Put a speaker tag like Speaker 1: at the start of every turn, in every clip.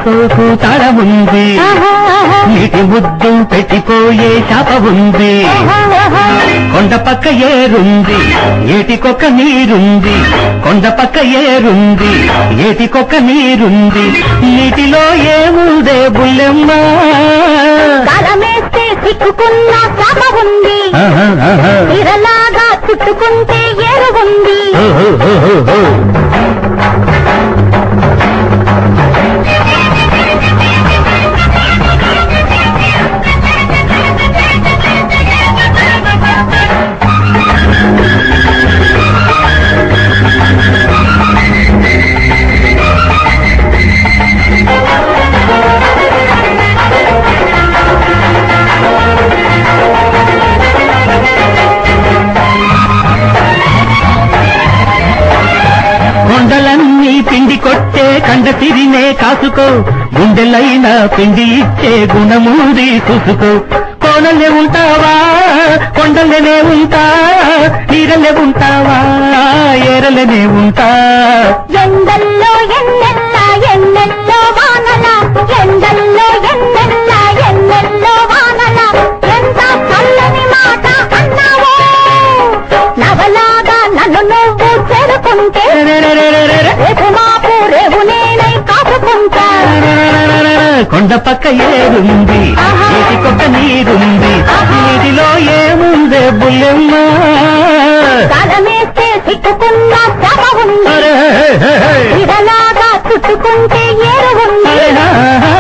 Speaker 1: సోకు తాళముంది నీటి ముద్దు పెట్టిపోయే శాప ఉంది కొండ పక్క ఏరుంది ఏటికొక్క నీరుంది కొండ పక్క ఏరుంది ఏటికొక్క నీరుంది నీటిలో ఏముందే బుల్లెమ్మ
Speaker 2: కాలమేస్తే చిక్కుకున్న చాప ఉంది
Speaker 1: ఆహా, ఆహా.
Speaker 2: తీరలాగా చుట్టుకుంటే ఏరు ఉంది
Speaker 1: ఓహో, ఓహో, ఓహో. కొండలన్నీ పిండి కొట్టే కండ తిరినే కాసుకో గుండెలైన పిండి ఇచ్చే గుణమూది చూసుకో కోనలే ఉంటావా కొండలనే ఉంటా నీరలే ఉంటావా ఏరలనే ఉంటా
Speaker 2: ఎండల్లో ఎన్నెల్ల ఎన్నెల్లో వానల ఎండల్లో ఎన్నెల్ల ఎన్నెల్లో వానల ఎంత చల్లని మాట అన్నావో నవలాగా నన్ను నువ్వు చేరుకుంటే రేపు మాపు రేపు నేనై కాపుకుంటా
Speaker 1: కొండ పక్క ఏరుంది
Speaker 2: ఆహా.
Speaker 1: నీటికొక్క నీరుంది నీటిలో ఏముందే బుల్లెమ్మ
Speaker 2: కాలమేస్తే చిక్కుకున్న చాప ఉంది
Speaker 1: అరే, హే, హే, హే.
Speaker 2: ఇదలాగా చుట్టుకుంటే ఏరు ఉంది
Speaker 1: అరే, హా, హా.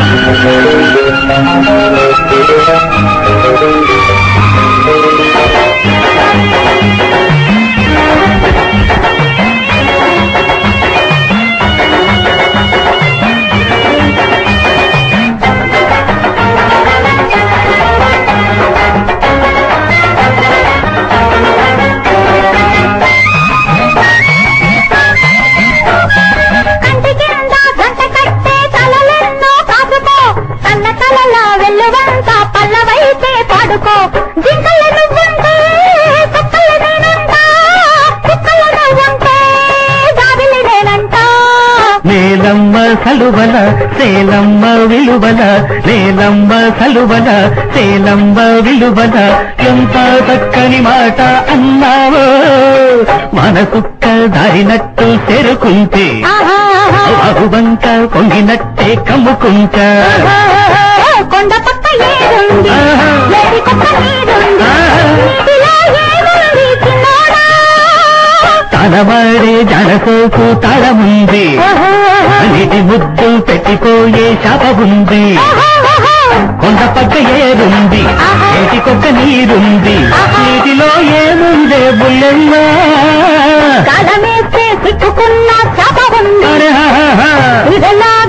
Speaker 2: కంటి కింద గంట కట్టే తలలెన్నో కాసుకో కన్న తలల వెల్లువంత పల్లవైతే పాడుకో జింకల నువ్వుంటే కుక్కల నేనంట కుక్కల నువ్వుంటే జాబిలి నేనంట
Speaker 1: నేలమ్మ సలువల సేలమ్మ విలువల నేలమ్మ సలువల సేలమ్మ విలువల ఎంత చక్కని మాట అన్నావో మనసుక్క దారినట్టు తెరుకుంటే
Speaker 2: ఆహా,
Speaker 1: అహుబంక పొంగినట్టే కమ్ముకుంటా
Speaker 2: ఆహా, కొండ పక్క ఏరుంది
Speaker 1: ఆహా.
Speaker 2: లేడి కొక్క నీరుంది
Speaker 1: ఆహా.
Speaker 2: నీటిలో ఏముంది చిన్నోడా
Speaker 1: తలవాడే జనసోకు తాళముంది
Speaker 2: ఆహా,
Speaker 1: నీటి ముద్దు పెట్టిపోయే శాప ఉంది
Speaker 2: ఆహా, ఆహా.
Speaker 1: కొండ పక్క ఏరుంది
Speaker 2: ఆహా.
Speaker 1: ఏటికొక్క నీరుంది
Speaker 2: ఆహా.
Speaker 1: నీటిలో ఏముందే బుల్లెమ్మ
Speaker 2: కాలమేస్తే చిక్కుకున్న చాప ఉంది
Speaker 1: అరే హా, హా, హా.
Speaker 2: ఇదలా